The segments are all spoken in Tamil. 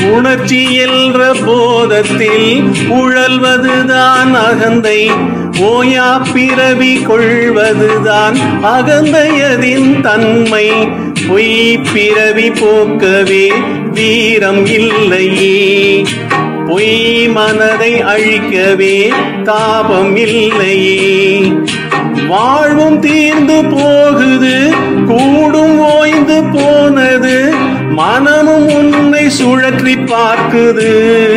உணர்ச்சி என்ற போதத்தில் உழல்வதுதான் அகந்தை ஓயா பிறவி கொள்வதுதான் அகந்தையதின் தன்மை பொய் பிறவி போக்கவே வீரம் இல்லையே பொய் மனதை அழிக்கவே தாபம் இல்லையே வாழ்வும் தீர்ந்து போகுது கூடும் ஓய்ந்து போனது மனமும் உன்னை சுழற்றி பார்க்குது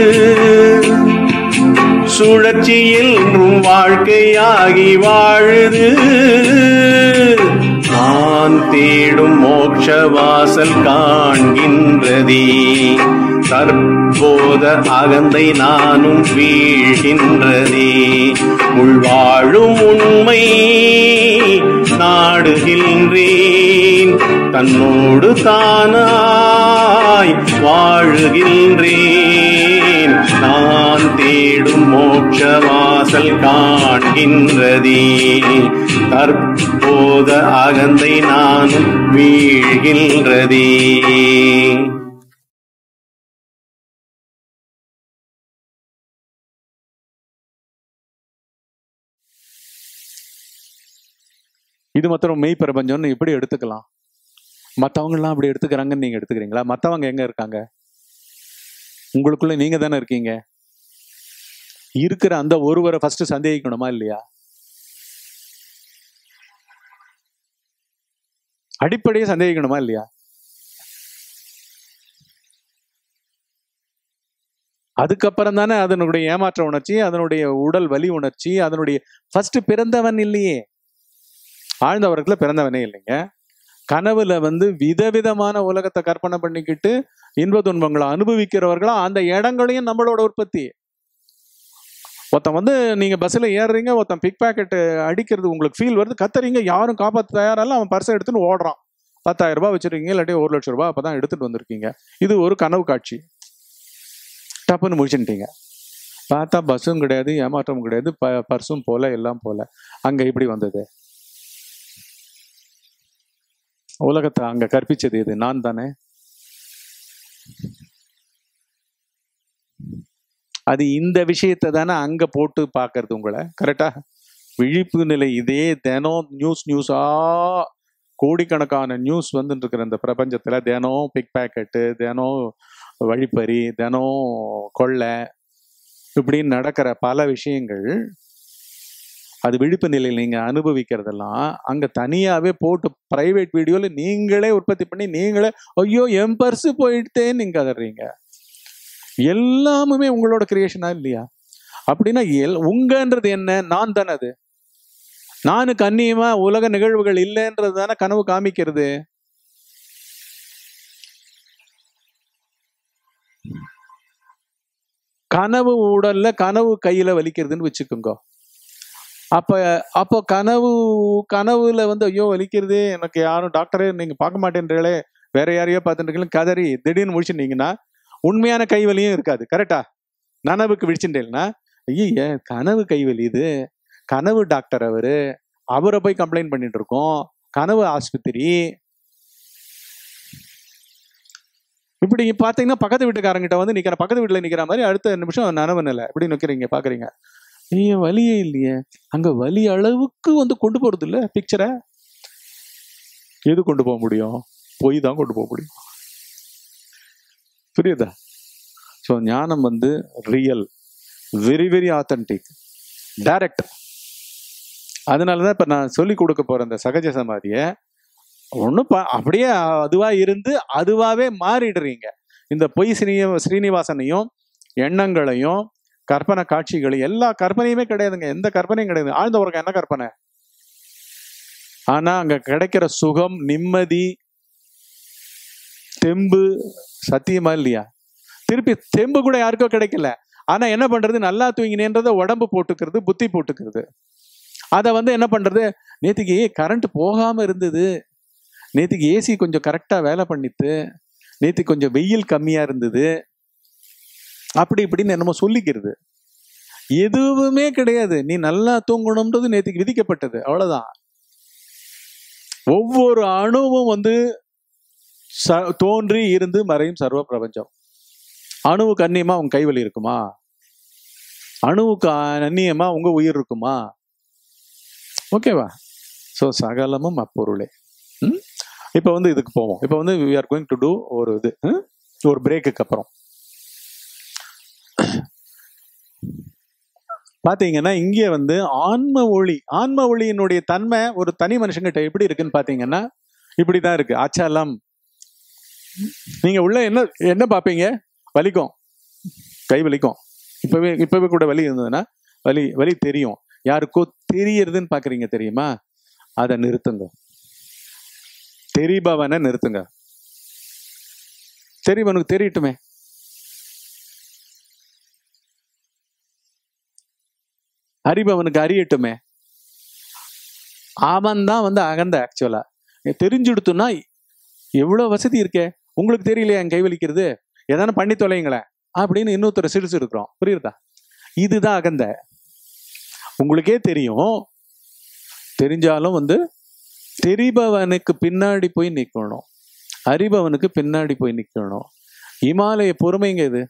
சுழற்சி என்றும் வாழ்க்கையாகி வாழுது நான் தேடும் மோட்ச வாசல் காண்கின்றதே தற்போத அகந்தை நானும் வீழ்கின்றதே உள்வாழும் உண்மை நாடுகின்றேன் தன்னோடு தானாய் வாழுகின்றேன் நான் தேடும் மோட்ச வாசல் காண்கின்றதே தற்போத அகந்தை நானும் வீழ்கின்றதே இது மாத்திரம் மெய் பிரபஞ்சம்னு எப்படி எடுத்துக்கலாம் மற்றவங்கலாம் அப்படி எடுத்துக்கிறாங்கன்னு நீங்க எடுத்துக்கிறீங்களா மற்றவங்க எங்க இருக்காங்க உங்களுக்குள்ள நீங்க தானே இருக்கீங்க இருக்கிற அந்த ஒருவரை ஃபர்ஸ்ட் சந்தேகிக்கணுமா இல்லையா அடிப்படையை சந்தேகிக்கணுமா இல்லையா அதுக்கப்புறம் தானே அதனுடைய ஏமாற்ற உணர்ச்சி அதனுடைய உடல் வலி உணர்ச்சி அதனுடைய ஃபர்ஸ்ட் பிறந்தவன் இல்லையே ஆழ்ந்த உறக்கத்துல பிறந்தவனே இல்லைங்க கனவுல வந்து விதவிதமான உலகத்தை கற்பனை பண்ணிக்கிட்டு இன்ப துன்பங்களை அனுபவிக்கிறவர்களா அந்த இடங்களையும் நம்மளோட உற்பத்தி ஒருத்தன் வந்து நீங்க பஸ்ல ஏறுறீங்க ஒருத்தன் பிக் பாக்கெட் அடிக்கிறது உங்களுக்கு ஃபீல் வருது கத்துறீங்க யாரும் காப்பாற்ற தயாரில்ல அவன் பர்ஸை எடுத்துன்னு ஓடுறான் பத்தாயிரம் ரூபாய் வச்சிருக்கீங்க இல்லாட்டி ஒரு லட்சம் ரூபாய் அப்பதான் எடுத்துட்டு வந்திருக்கீங்க இது ஒரு கனவு காட்சி டப்புன்னு முடிச்சுட்டீங்க பார்த்தா பஸ்ஸும் கிடையாது ஏமாற்றமும் கிடையாது ப பர்ஸும் போல எல்லாம் போல அங்க இப்படி வந்தது உலகத்தை அங்க கற்பிச்சது இது நான் தானே அது இந்த விஷயத்தை தானே அங்க போட்டு பாக்குறது உங்களை கரெக்டா விழிப்பு நிலை இதே தினம் நியூஸ் நியூஸா கோடிக்கணக்கான நியூஸ் வந்துட்டு இருக்கிற இந்த பிரபஞ்சத்துல தினம் பிக் பேக்கெட்டு தினம் வழிப்பறி தினம் கொள்ளை இப்படின்னு நடக்கிற பல விஷயங்கள் அது விழிப்பு நிலையில் நீங்க அனுபவிக்கிறதெல்லாம் அங்க தனியாவே போட்டு பிரைவேட் வீடியோல நீங்களே உற்பத்தி பண்ணி நீங்களே ஐயோ என் பர்ஸ் போயிட்டேன்னு நீங்க கதறீங்க எல்லாமுமே உங்களோட கிரியேஷனா இல்லையா அப்படின்னா எல் உங்கன்றது என்ன நான் தானே அது நானுக்கு அந்நியமா உலக நிகழ்வுகள் இல்லைன்றது தானே கனவு காமிக்கிறது கனவு உடல்ல கனவு கையில வலிக்கிறதுன்னு வச்சுக்கோங்க அப்ப அப்போ கனவு கனவுல வந்து ஐயோ வலிக்கிறது எனக்கு யாரும் டாக்டரே நீங்க பார்க்க மாட்டேன்றீங்களே வேற யாரையோ பார்த்துட்டு கதறி திடீர்னு முடிச்சுட்டீங்கன்னா உண்மையான கைவலியும் இருக்காது கரெக்டா நனவுக்கு விழிச்சுட்டேன்னா ஐய கனவு கைவலி இது கனவு டாக்டர் அவரு அவரை போய் கம்ப்ளைண்ட் பண்ணிட்டு இருக்கோம் கனவு ஆஸ்பத்திரி இப்படி பாத்தீங்கன்னா பக்கத்து வீட்டுக்காரங்கிட்ட வந்து நிக்கிற பக்கத்து வீட்டுல நிக்கிற மாதிரி அடுத்த நிமிஷம் நனவு நிலை இப்படி நிக்கிறீங்க பாக்குறீங்க ஐயோ வலியே இல்லையே அங்க வலி அளவுக்கு வந்து கொண்டு போறது இல்ல பிக்சரை எது கொண்டு போக முடியும் பொய் தான் கொண்டு போக முடியும் புரியுதா ஸோ ஞானம் வந்து real very very authentic direct அதனாலதான் இப்ப நான் சொல்லி கொடுக்க போற இந்த சகஜ சமாதியை ஒன்றும் அப்படியே அதுவா இருந்து அதுவாவே மாறிடுறீங்க இந்த பொய் ஸ்ரீ ஸ்ரீனிவாசனையும் எண்ணங்களையும் கற்பனை காட்சிகளையும் எல்லா கற்பனையுமே கிடையாதுங்க எந்த கற்பனையும் கிடையாது ஆழ்ந்த உறக்கம் என்ன கற்பனை ஆனா அங்க கிடைக்கிற சுகம் நிம்மதி தெம்பு சத்தியமா இல்லையா திருப்பி தெம்பு கூட யாருக்கோ கிடைக்கல ஆனா என்ன பண்றது நல்லா தூங்கினேன்றத உடம்பு போட்டுக்கிறது புத்தி போட்டுக்கிறது அதை வந்து என்ன பண்றது நேற்றுக்கு கரண்ட் போகாம இருந்தது நேற்றுக்கு ஏசி கொஞ்சம் கரெக்டா வேலை பண்ணித்து நேற்றுக்கு கொஞ்சம் வெயில் கம்மியா இருந்தது அப்படி இப்படின்னு என்னமோ சொல்லிக்கிறது எதுவுமே கிடையாது நீ நல்லா தூங்கணும்ன்றது நேற்றுக்கு விதிக்கப்பட்டது அவ்வளவுதான் ஒவ்வொரு அணுவும் வந்து தோன்றி இருந்து மறையும் சர்வ பிரபஞ்சம் அணுவுக்கு அந்நியமா உங்க கைவலி இருக்குமா அணுவுக்கு அந்நியமா உங்க உயிர் இருக்குமா ஓகேவா ஸோ சகலமும் அப்பொருளே ம்? இப்போ வந்து இதுக்கு போவோம் இப்போ வந்து we are going to do ஒரு இது ம்? ஒரு பிரேக்குக்கு அப்புறம் பாத்தீங்கன்னா இங்கே வந்து ஆன்ம ஒளி ஆன்ம ஒளியினுடைய தன்மை ஒரு தனி மனுஷங்கிட்ட எப்படி இருக்குன்னு பாத்தீங்கன்னா இப்படிதான் இருக்கு அச்சலம் நீங்க உள்ள என்ன என்ன பாப்பீங்க வலிக்கும் கை வலிக்கும் இப்பவே இப்பவே கூட வலி இருந்ததுன்னா வலி வலி தெரியும் யாருக்கோ தெரியறதுன்னு பாக்குறீங்க தெரியுமா அதை நிறுத்துங்க தெரிபவனை நிறுத்துங்க தெரிபவனுக்கு தெரியட்டுமே அறிபவனுக்கு அறியட்டுமே அவன் தான் வந்து அகந்த ஆக்சுவலா தெரிஞ்சுடுத்துனா எவ்வளவு வசதி இருக்கே உங்களுக்கு தெரியலையா என் கை வலிக்கிறது எதனா பண்ணி தொலைங்களேன் அப்படின்னு இன்னொருத்தர் சிரிச்சு இருக்கிறோம் புரியுதா இதுதான் அகந்த உங்களுக்கே தெரியும் தெரிஞ்சாலும் வந்து தெரிபவனுக்கு பின்னாடி போய் நிக்கணும் அறிபவனுக்கு பின்னாடி போய் நிக்கணும் இமாலய பொறுமைங்க இது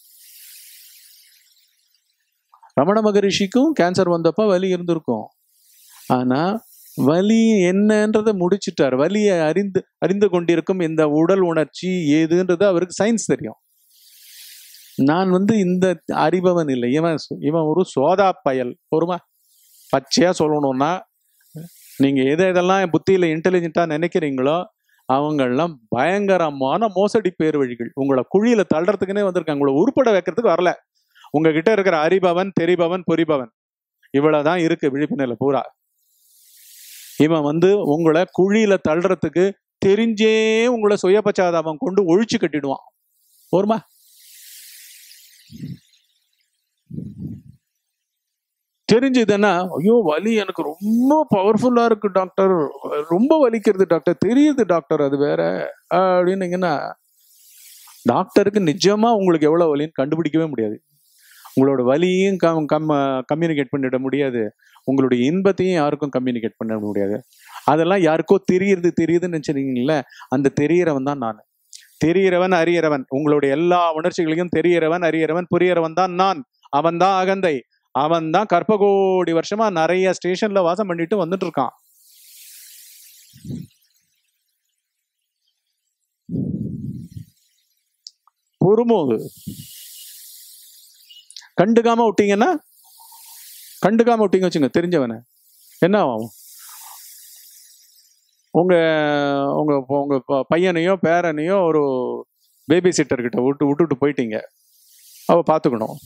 ரமண மகரிஷிக்கும் கேன்சர் வந்தப்ப வலி இருந்திருக்கும் ஆனா வலி என்னன்றதை முடிச்சிட்டார் வலியை அறிந்து அறிந்து கொண்டிருக்கும் இந்த உடல் உணர்ச்சி ஏதுன்றது அவருக்கு சயின்ஸ் தெரியும் நான் வந்து இந்த அறிபவன் இல்லை இவன் சு- இவன் ஒரு சோதா பயல் பொறுமா பச்சையா சொல்லணும்னா நீங்க எதை எதெல்லாம் புத்தியில இன்டெலிஜென்ட்டா நினைக்கிறீங்களோ அவங்கெல்லாம் பயங்கரமான மோசடி பேர் வழிகள் உங்களை குழியில தள்ளுறதுக்குன்னே வந்திருக்காங்க உங்களை உருப்பட வைக்கிறதுக்கு வரல உங்ககிட்ட இருக்கிற அறிபவன் தெரிபவன் புரிபவன் இவ்வளவுதான் இருக்கு விழிப்புணர்ல பூரா இவன் வந்து உங்களை குழியில தள்ளுறதுக்கு தெரிஞ்சே உங்களை சுயபச்சாதாபம் கொண்டு ஒழிச்சு கட்டிடுவான் போருமா தெரிஞ்சதுன்னா ஐயோ வலி எனக்கு ரொம்ப பவர்ஃபுல்லா இருக்கு டாக்டர் ரொம்ப வலிக்கிறது டாக்டர் தெரியுது டாக்டர் அது வேற அப்படின்னீங்கன்னா டாக்டருக்கு நிஜமா உங்களுக்கு எவ்வளவு வலின்னு கண்டுபிடிக்கவே முடியாது உங்களோட வலியும் கம் கம் கம்யூனிகேட் பண்ணிட முடியாது உங்களுடைய இன்பத்தையும் யாருக்கும் கம்யூனிகேட் பண்ண முடியாது அதெல்லாம் யாருக்கோ தெரியுது தெரியுதுன்னு நினைச்சிருக்கீங்களே அந்த தெரியறவன் தான் நான் தெரிகிறவன் அறியறவன் உங்களுடைய எல்லா உணர்ச்சிகளையும் தெரிகிறவன் அறியறவன் புரியறவன் தான் நான் அவன் தான் அகந்தை அவன் தான் கற்பகோடி வருஷமா நிறைய ஸ்டேஷன்ல வாசம் பண்ணிட்டு வந்துட்டு இருக்கான் பொறுமோது கண்டுக்காம விட்டீங்கன்னா கண்டுக்காம விட்டீங்க வச்சுங்க தெரிஞ்சவனை என்ன ஆகும் உங்க உங்க உங்க ப- பையனையோ பேரனையோ ஒரு பேபி சிட்டர் கிட்ட விட்டு விட்டுட்டு போயிட்டீங்க அவ பாத்துக்கணும்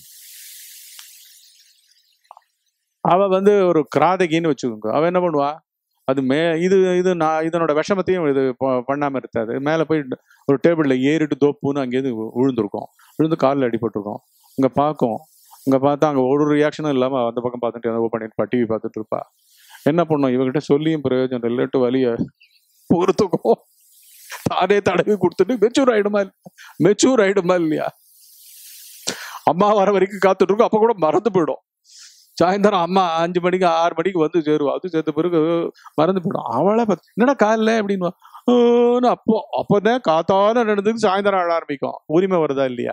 அவ வந்து ஒரு கிராதகின்னு வச்சுக்கோங்க அவ என்ன பண்ணுவா அது மே இது இது நான் இதனோட விஷமத்தையும் இது ப- பண்ணாம இருக்காது மேல போய் ஒரு டேபிள்ல ஏறிட்டு தோப்புன்னு அங்கேயிருந்து வி- விழுந்திருக்கும் விழுந்து காலில் அடிபட்டிருக்கும் இங்க பார்க்கும் இங்க பார்த்தா அங்க ஒரு ரியாக்ஷனும் இல்லாம அந்த பக்கம் பார்த்துட்டு ஏதோ பண்ணிட்டு டிவி பார்த்துட்டு இருப்பா என்ன பண்ணும் இவகிட்ட சொல்லியும் பிரயோஜனம் இல்லட்டு வலிய பொறுத்துக்கும் தானே தடவி கொடுத்துட்டு மெச்சூர் ஆயிடுமா மெச்சூர் ஆயிடுமா இல்லையா அம்மா வர வரைக்கும் காத்துட்டு இருக்கும் அப்ப கூட மறந்து போயிடும் சாயந்தரம் அம்மா அஞ்சு மணிக்கு ஆறு மணிக்கு வந்து சேருவா அது சேர்த்த பிறகு மறந்து போயிடும் அவளை பார்த்து என்னடா காலைல அப்படின்னு அப்போ அப்பதான் காத்தால நடந்ததுக்கு சாயந்தரம் ஆட ஆரம்பிக்கும் உரிமை வருதா இல்லையா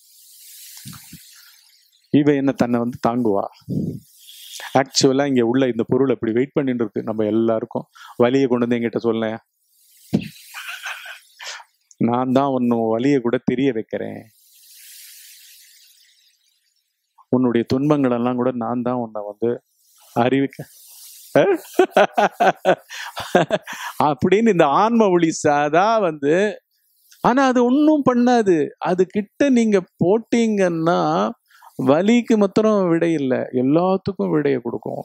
இவ என்ன தன்னை வந்து தாங்குவா ஆக்சுவலா இங்க உள்ள இந்த பொருள் அப்படி வெயிட் பண்ணிட்டு இருக்கு நம்ம எல்லாருக்கும் வலியை கொண்டு வந்து என்கிட்ட சொல்ல நான் தான் உன்னு வலியை கூட தெரிய வைக்கிறேன் உன்னுடைய துன்பங்கள் எல்லாம் கூட நான் தான் உன்னை வந்து அறிவிக்க அஹ்? அப்படின்னு இந்த ஆன்ம ஒளி சாதா வந்து ஆனா அது ஒன்றும் பண்ணாது அது கிட்ட நீங்க போட்டீங்கன்னா வலிக்கு மாத்திரம் விடை இல்லை எல்லாத்துக்கும் விடையை கொடுக்கும்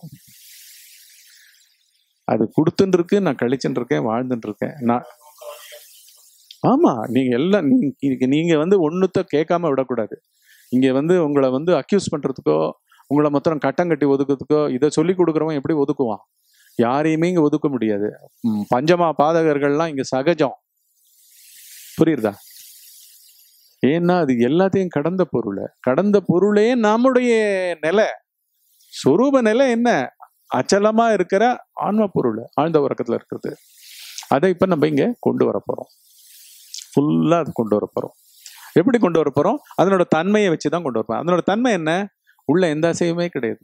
அது கொடுத்துட்டு இருக்கு நான் கழிச்சுட்டு இருக்கேன் வாழ்ந்துட்டு இருக்கேன் நான் ஆமா நீங்க எல்லாம் நீங்க நீங்க வந்து ஒண்ணுத்த கேட்காம விடக்கூடாது இங்க வந்து உங்களை வந்து அக்யூஸ் பண்றதுக்கோ உங்களை மொத்தம் கட்டம் கட்டி ஒதுக்குறதுக்கோ இதை சொல்லி கொடுக்குறவன் எப்படி ஒதுக்குவான் யாரையுமே இங்க ஒதுக்க முடியாது ம், பஞ்சமா பாதகர்கள்லாம் இங்க சகஜம் புரியுதா ஏன்னா அது எல்லாத்தையும் கடந்த பொருள் கடந்த பொருளே நம்முடைய நிலை சொரூப நிலை என்ன அச்சலமா இருக்கிற ஆன்ம பொருள் ஆழ்ந்த உறக்கத்துல இருக்கிறது அதை இப்ப நம்ம இங்க கொண்டு வர போறோம் ஃபுல்லா அது கொண்டு வர போறோம் எப்படி கொண்டு வர போறோம் அதனோட தன்மையை வச்சு தான் கொண்டு வரப்போம் அதனோட தன்மை என்ன உள்ள எந்த அசைவுமே கிடையாது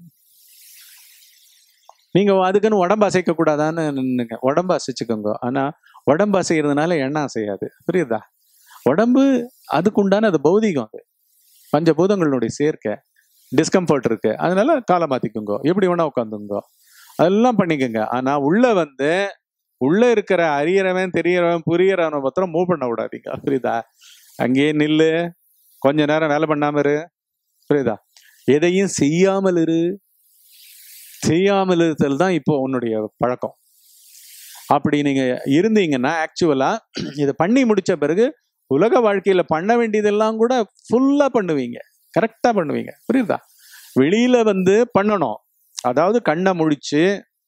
நீங்க அதுக்குன்னு உடம்பு அசைக்க கூடாதான்னு நின்னுங்க உடம்பு அசைச்சுக்கோங்க ஆனா உடம்பு அசைகிறதுனால எண்ணம் அசையாது புரியுதா உடம்பு அதுக்குண்டான அது பௌதிகம் அது பஞ்சபூதங்களுடைய சேர்க்கை டிஸ்கம்ஃபர்ட் இருக்கு அதனால காலை மாத்திக்குங்க எப்படி வேணா உட்காந்துங்க அதெல்லாம் பண்ணிக்கோங்க ஆனா உள்ள வந்து உள்ள இருக்கிற அறியறவன் தெரியறவன் புரியறவனை மாத்திரம் மூவ் பண்ண விடாதீங்க புரியுதா அங்கேயே நில்லு கொஞ்ச நேரம் வேலை பண்ணாம இரு புரியுதா எதையும் செய்யாமல் இரு செய்யாமல் இருத்தல் தான் இப்போ உன்னுடைய பழக்கம் அப்படி நீங்க இருந்தீங்கன்னா ஆக்சுவலா இதை பண்ணி முடிச்ச பிறகு உலக வாழ்க்கையில பண்ண வேண்டியதெல்லாம் கூட ஃபுல்லா பண்ணுவீங்க கரெக்டா பண்ணுவீங்க புரியுதா வெளியில வந்து பண்ணணும் அதாவது கண்ணை முழிச்சு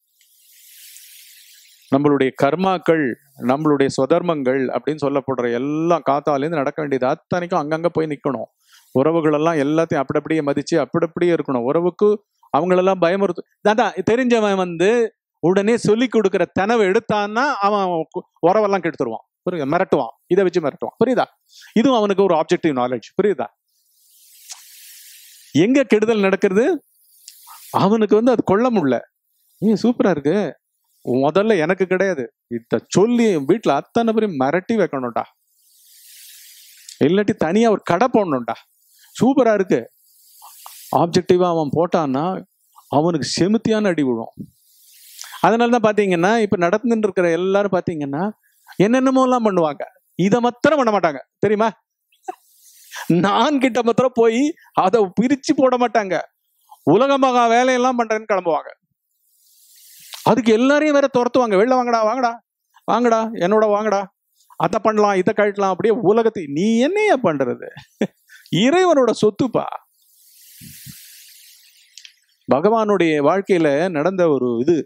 நம்மளுடைய கர்மாக்கள் நம்மளுடைய சொதர்மங்கள் அப்படின்னு சொல்லப்படுற எல்லாம் காத்தாலேருந்து நடக்க வேண்டியது அத்தனைக்கும் அங்கங்க போய் நிக்கணும் உறவுகள் எல்லாம் எல்லாத்தையும் அப்படி அப்படியே மதிச்சு அப்படி அப்படியே இருக்கணும் உறவுக்கு அவங்களெல்லாம் பயமுறுத்து அதான் தெரிஞ்சவன் வந்து உடனே சொல்லி கொடுக்கிற தனவை எடுத்தான்னா அவன் கு- உறவெல்லாம் கெடுத்துருவான் புரியுதா மிரட்டுவான் இதை வச்சு மிரட்டுவான் புரியுதா இதுவும் அவனுக்கு ஒரு ஆப்ஜெக்டிவ் நாலேஜ் புரியுதா எங்க கெடுதல் நடக்கிறது அவனுக்கு வந்து அது கொள்ள முடியல ஏ சூப்பரா இருக்கு முதல்ல எனக்கு கிடையாது இத சொல்லி வீட்டுல அத்தனை பேரையும் மிரட்டி வைக்கணும்டா இல்லாட்டி தனியா ஒரு கடை போடணும்டா சூப்பரா இருக்கு ஆப்ஜெக்டிவா அவன் போட்டான்னா அவனுக்கு செமுத்தியான அடி விழும் அதனால தான் பாத்தீங்கன்னா இப்ப நடந்துட்டு இருக்கிற எல்லாரும் பாத்தீங்கன்னா என்னென்னமோ எல்லாம் பண்ணுவாங்க இதை மாத்திரம் பண்ண மாட்டாங்க தெரியுமா நான் கிட்ட மாத்திரம் போய் அதை பிரிச்சு போட மாட்டாங்க உலகமாக வேலையெல்லாம் பண்றேன்னு கிளம்புவாங்க அதுக்கு எல்லாரையும் வேற துரத்துவாங்க வெளில வாங்கடா வாங்கடா வாங்கடா என்னோட வாங்கடா அதை பண்ணலாம் இதை கழட்டலாம் அப்படியே உலகத்தை நீ என்னைய பண்றது இறைவனோட சொத்துப்பா பகவானுடைய வாழ்க்கையில நடந்த ஒரு இது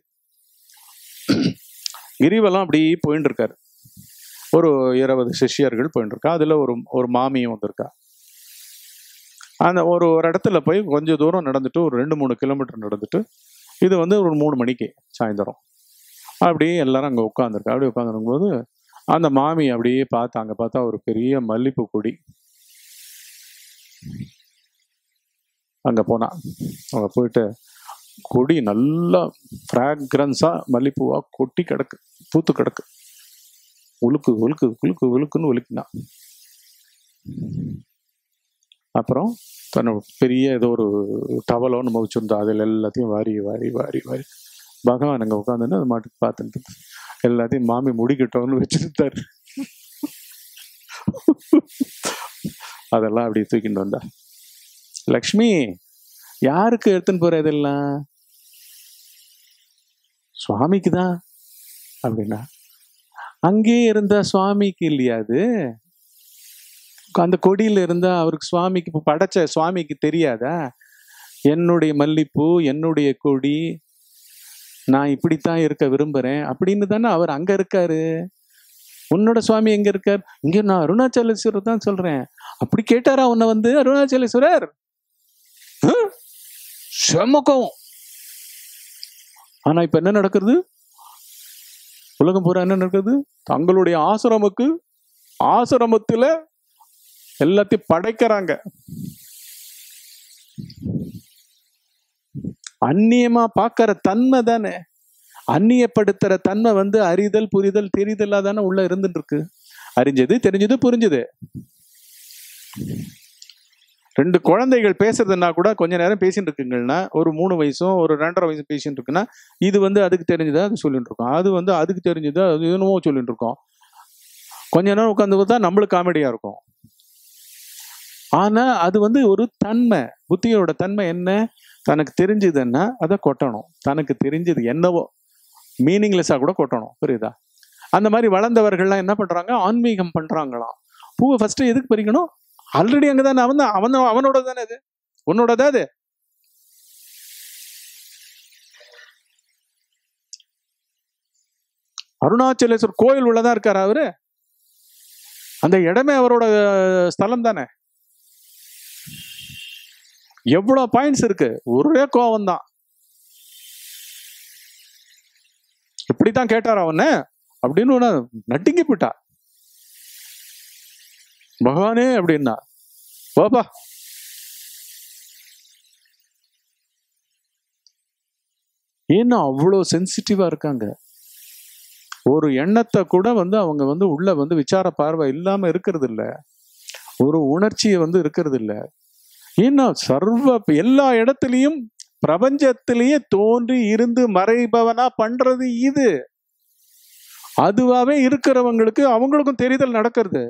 கிரிவலம் அப்படி போயிட்டு இருக்காரு ஒரு இருபது சிஷ்யர்கள் போயிட்டு இருக்கா அதுல ஒரு ஒரு மாமியும் வந்திருக்கா அந்த ஒரு ஒரு இடத்துல போய் கொஞ்சம் தூரம் நடந்துட்டு ஒரு ரெண்டு மூணு கிலோமீட்டர் நடந்துட்டு இது வந்து ஒரு மூணு மணிக்கு சாயந்தரம் அப்படியே எல்லாரும் அங்கே உட்காந்துருக்கா அப்படியே உட்காந்துருக்கும்போது அந்த மாமி அப்படியே பார்த்தா அங்கே பார்த்தா ஒரு பெரிய மல்லிப்பூ கொடி அங்கே போனா அங்கே போயிட்டு கொடி நல்லா ஃப்ராக்ரன்ஸாக மல்லிப்பூவா கொட்டி கிடக்கு பூத்து கிடக்கு உழுக்கு உழுக்கு உழுக்கு உழுக்குன்னு உலுக்கினா அப்புறம் தன்னோட பெரிய ஏதோ ஒரு டவலோ நம்ம வச்சுருந்தா அதில் எல்லாத்தையும் வாரி வாரி வாரி வாரி பகவான் அங்கே உட்காந்துன்னு அது மாட்டுக்கு பார்த்துட்டு எல்லாத்தையும் மாமி முடிக்கட்டோன்னு வச்சுருந்தாரு அதெல்லாம் அப்படி தூக்கிட்டு வந்தா லக்ஷ்மி யாருக்கு எடுத்துன்னு போற இதெல்லாம் சுவாமிக்கு தான் அப்படின்னா அங்கேயே இருந்த சுவாமிக்கு இல்லையா அது அந்த கொடியில இருந்தா அவருக்கு சுவாமிக்கு இப்ப படைச்ச சுவாமிக்கு தெரியாதா என்னுடைய மல்லிப்பூ என்னுடைய கொடி நான் இப்படித்தான் இருக்க விரும்புறேன் அப்படின்னு தானே அவர் அங்க இருக்காரு உன்னோட சுவாமி எங்க இருக்கார் இங்க நான் அருணாச்சலேஸ்வரர் தான் சொல்றேன் அப்படி கேட்டாரா உன்னை வந்து அருணாச்சலேஸ்வரர் ஹம்? செம கோவம் ஆனா இப்ப என்ன நடக்குது உலகம் பூரா என்ன நடக்குது தங்களுடைய ஆசிரமுக்கு ஆசிரமத்துல எல்லாத்தையும் படைக்கிறாங்க அந்நியமா பார்க்கிற தன்மை தானே அந்நியப்படுத்துற தன்மை வந்து அறிதல் புரிதல் தெரிதலா தானே உள்ள இருந்துட்டு இருக்கு அறிஞ்சது தெரிஞ்சது புரிஞ்சது ரெண்டு குழந்தைகள் பேசுறதுன்னா கூட கொஞ்ச நேரம் பேசிட்டு இருக்குங்கன்னா ஒரு மூணு வயசும் ஒரு ரெண்டரை வயசும் பேசிட்டு இருக்குன்னா இது வந்து அதுக்கு தெரிஞ்சதா அது சொல்லிட்டு இருக்கோம் அது வந்து அதுக்கு தெரிஞ்சதா அது என்னமோ சொல்லிட்டு இருக்கோம் கொஞ்ச நேரம் உட்காந்து பார்த்தா நம்மளுக்கு காமெடியா இருக்கும் ஆனா அது வந்து ஒரு தன்மை புத்தியோட தன்மை என்ன தனக்கு தெரிஞ்சதுன்னா அதை கொட்டணும் தனக்கு தெரிஞ்சது என்னவோ மீனிங்லெஸ்ஸா கூட கொட்டணும் புரியுதா அந்த மாதிரி வளர்ந்தவர்கள்லாம் என்ன பண்றாங்க ஆன்மீகம் பண்றாங்களாம் பூவை ஃபர்ஸ்ட் எதுக்கு பறிக்கணும் ஆல்ரெடி அங்கதானே அவன் தான் அவன் அவனோட தானே அது உன்னோடதா அது அருணாச்சலேஸ்வர் கோயில் உள்ளதா இருக்காரு அவரு அந்த இடமே அவரோட ஸ்தலம் தானே எவ்வளவு பாயிண்ட்ஸ் இருக்கு ஒரே கோவம் தான் இப்படித்தான் கேட்டார் அவன அப்படின்னு ஒண்ணு நட்டிங்கி போயிட்டா பகவானே அப்படின்னா போப்பா ஏன்னா அவ்வளோ சென்சிட்டிவா இருக்காங்க ஒரு எண்ணத்தை கூட வந்து அவங்க வந்து உள்ள வந்து விசார பார்வை இல்லாம இருக்கிறது இல்ல ஒரு உணர்ச்சியை வந்து இருக்கிறது இல்ல ஏன்னா சர்வ எல்லா இடத்துலயும் பிரபஞ்சத்திலேயே தோன்றி இருந்து மறைபவனா பண்றது இது அதுவாவே இருக்கிறவங்களுக்கு அவங்களுக்கும் தெரிதல் நடக்கிறது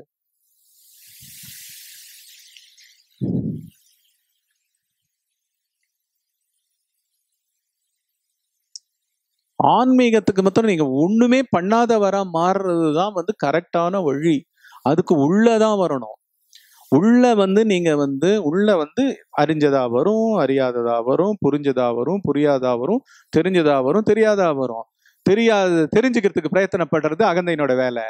ஆன்மீகத்துக்கு மாத்திரம் நீங்க ஒண்ணுமே பண்ணாதவரா மாறுறது தான் வந்து கரெக்டான வழி அதுக்கு உள்ளதான் வரணும் உள்ள வந்து நீங்க வந்து உள்ள வந்து அறிஞ்சதா வரும் அறியாததா வரும் புரிஞ்சதா வரும் புரியாதா வரும் தெரிஞ்சதா வரும் தெரியாதா வரும் தெரியாது தெரிஞ்சுக்கிறதுக்கு பிரயத்தனப்படுறது அகந்தையினோட வேலை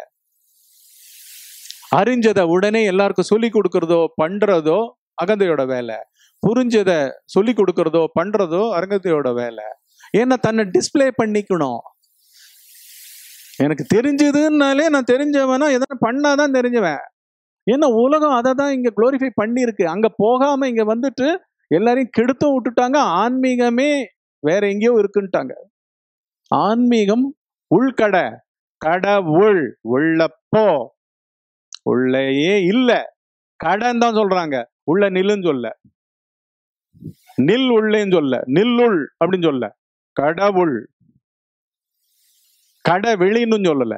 அறிஞ்சதை உடனே எல்லாருக்கும் சொல்லி கொடுக்கறதோ பண்றதோ அகந்தையோட வேலை புரிஞ்சத சொல்லி கொடுக்கறதோ பண்றதோ அரங்கத்தையோட வேலை ஏன்னா தன்னை டிஸ்ப்ளே பண்ணிக்கணும் எனக்கு தெரிஞ்சதுன்னாலே நான் தெரிஞ்சவனா எதனா பண்ணாதான் தெரிஞ்சவன் ஏன்னா உலகம் அதை தான் இங்க குளோரிஃபை பண்ணியிருக்கு அங்க போகாம இங்க வந்துட்டு எல்லாரையும் கெடுத்தும் விட்டுட்டாங்க ஆன்மீகமே வேற எங்கேயோ இருக்குன்ட்டாங்க ஆன்மீகம் உள்கடை கடவுள் உள்ளப்போ உள்ளேயே இல்ல கடன் தான் சொல்றாங்க உள்ள நில்லுன்னு சொல்ல நில் உள்ளேன்னு சொல்ல நில்லுள் அப்படின்னு சொல்ல கடவுள் கடை வெளின்னு சொல்லல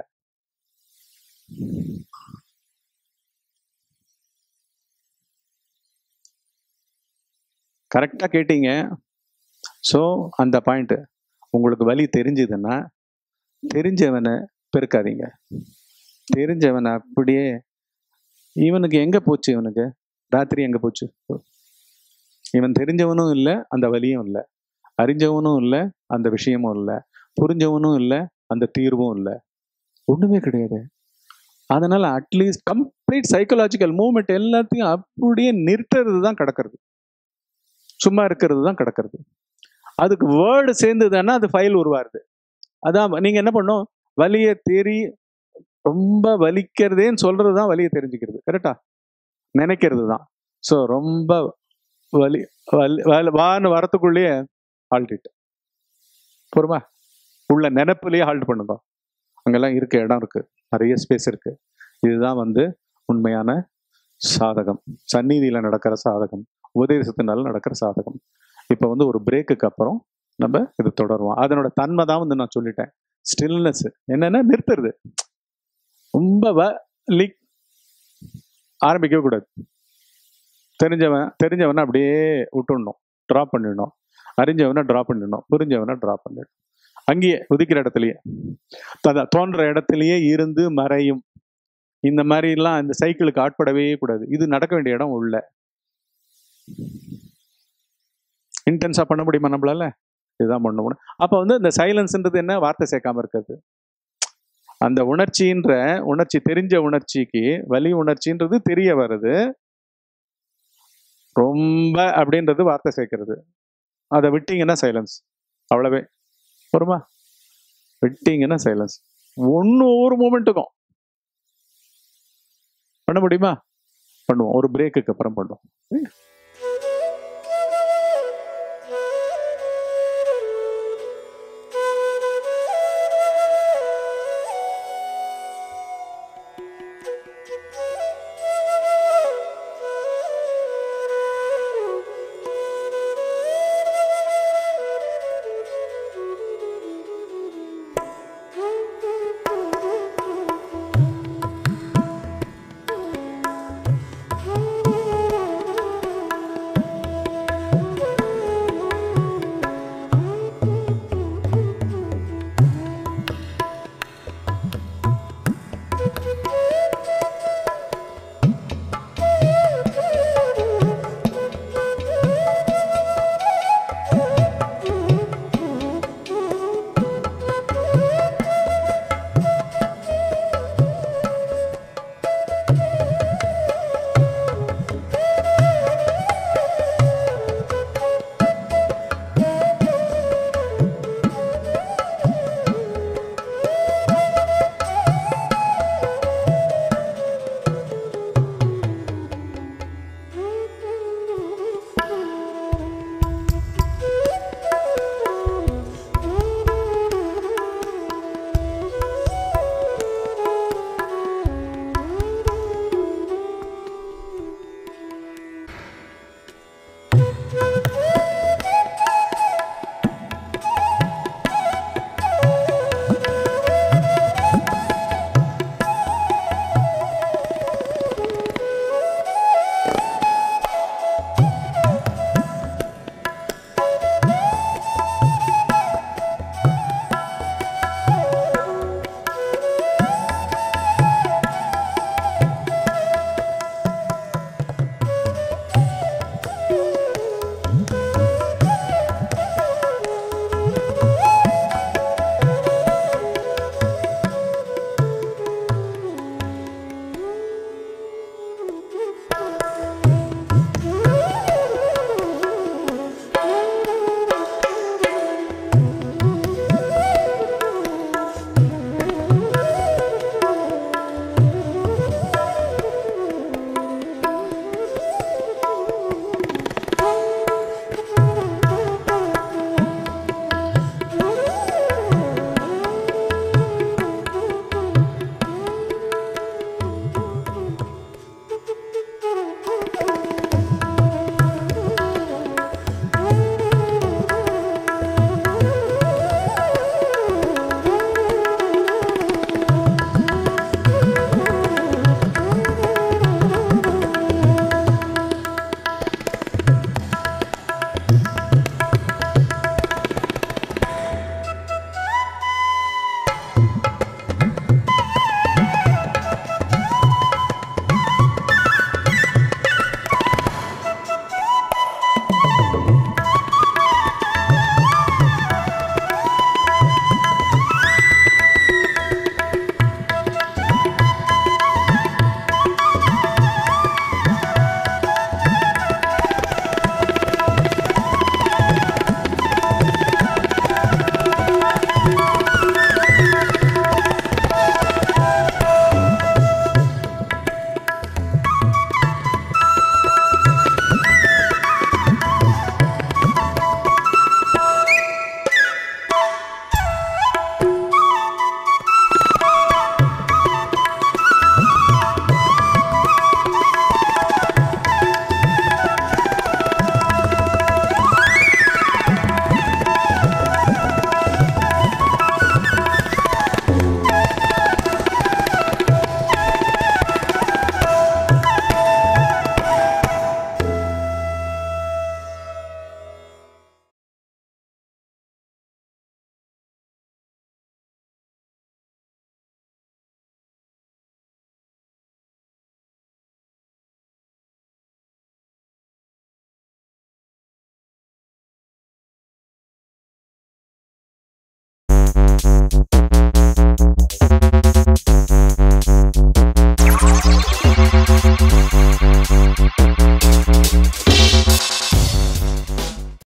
கரெக்டா கேட்டீங்க ஸோ அந்த பாயிண்ட் உங்களுக்கு வழி தெரிஞ்சதுன்னா தெரிஞ்சவனை பெருக்காதீங்க தெரிஞ்சவனை அப்படியே இவனுக்கு எங்க போச்சு இவனுக்கு ராத்திரி எங்க போச்சு இவன் தெரிஞ்சவனும் இல்லை அந்த வலியும் இல்லை அறிஞ்சவனும் இல்லை அந்த விஷயமும் இல்லை புரிஞ்சவனும் இல்லை அந்த தீர்வும் இல்லை ஒண்ணுமே கிடையாது அதனால அட்லீஸ்ட் கம்ப்ளீட் சைக்கலாஜிக்கல் மூவ்மெண்ட் எல்லாத்தையும் அப்படியே நிறுத்துறது தான் கிடக்கிறது சும்மா இருக்கிறது தான் கிடக்கிறது அதுக்கு வேர்டு சேர்ந்ததுன்னா அது ஃபைல் உருவாருது அதான் நீங்க என்ன பண்ணும் வலியை தெரி ரொம்ப வலிக்கிறதேன்னு சொல்றது தான் வலியை தெரிஞ்சுக்கிறது கரெக்டா நினைக்கிறது தான் ஸோ ரொம்ப வலி வலி வலி- வான்னு வரத்துக்குள்ளேயே ஹால்ட் பொறுமா உள்ள நினைப்புலயே ஹால்ட் பண்ணுங்க அங்கெல்லாம் இருக்க இடம் இருக்கு நிறைய ஸ்பேஸ் இருக்கு இதுதான் வந்து உண்மையான சாதகம் சந்நிதியில நடக்கிற சாதகம் உபதேசத்தினால நடக்கிற சாதகம் இப்போ வந்து ஒரு பிரேக்குக்கு அப்புறம் நம்ம இது தொடருவோம் அதனோட தன்மை தான் வந்து நான் சொல்லிட்டேன் ஸ்டில்னஸ் என்னன்னா நிறுத்துறது ரொம்ப வலி ஆரம்பிக்கவே கூடாது தெரிஞ்சவன் தெரிஞ்சவனை அப்படியே விட்டுடணும் ட்ராப் பண்ணிடணும் அறிஞ்சவனை ட்ராப் பண்ணிடணும் புரிஞ்சவனை ட்ராப் பண்ணிடணும் அங்கேயே உதிக்கிற இடத்துலயே அதான் தோன்ற இடத்துலயே இருந்து மறையும் இந்த மாதிரிலாம் இந்த சைக்கிளுக்கு ஆட்படவே கூடாது இது நடக்க வேண்டிய இடம் உள்ள இன்டென்ஸா பண்ண முடியுமா நம்மளால இதுதான் பண்ண முடியும் அப்ப வந்து இந்த சைலன்ஸ்ன்றது என்ன வார்த்தை சேர்க்காம இருக்கிறது அந்த உணர்ச்சின்ற உணர்ச்சி தெரிஞ்ச உணர்ச்சிக்கு வலி உணர்ச்சின்றது தெரிய வருது ரொம்ப அப்படின்றது வார்த்தை சேர்க்கிறது அதை விட்டீங்கன்னா சைலன்ஸ் அவ்வளவே வருமா விட்டீங்கன்னா சைலன்ஸ் ஒன்று ஒவ்வொரு மூமெண்ட்டுக்கும் பண்ண முடியுமா பண்ணுவோம் ஒரு பிரேக்குக்கு அப்புறம் பண்ணுவோம்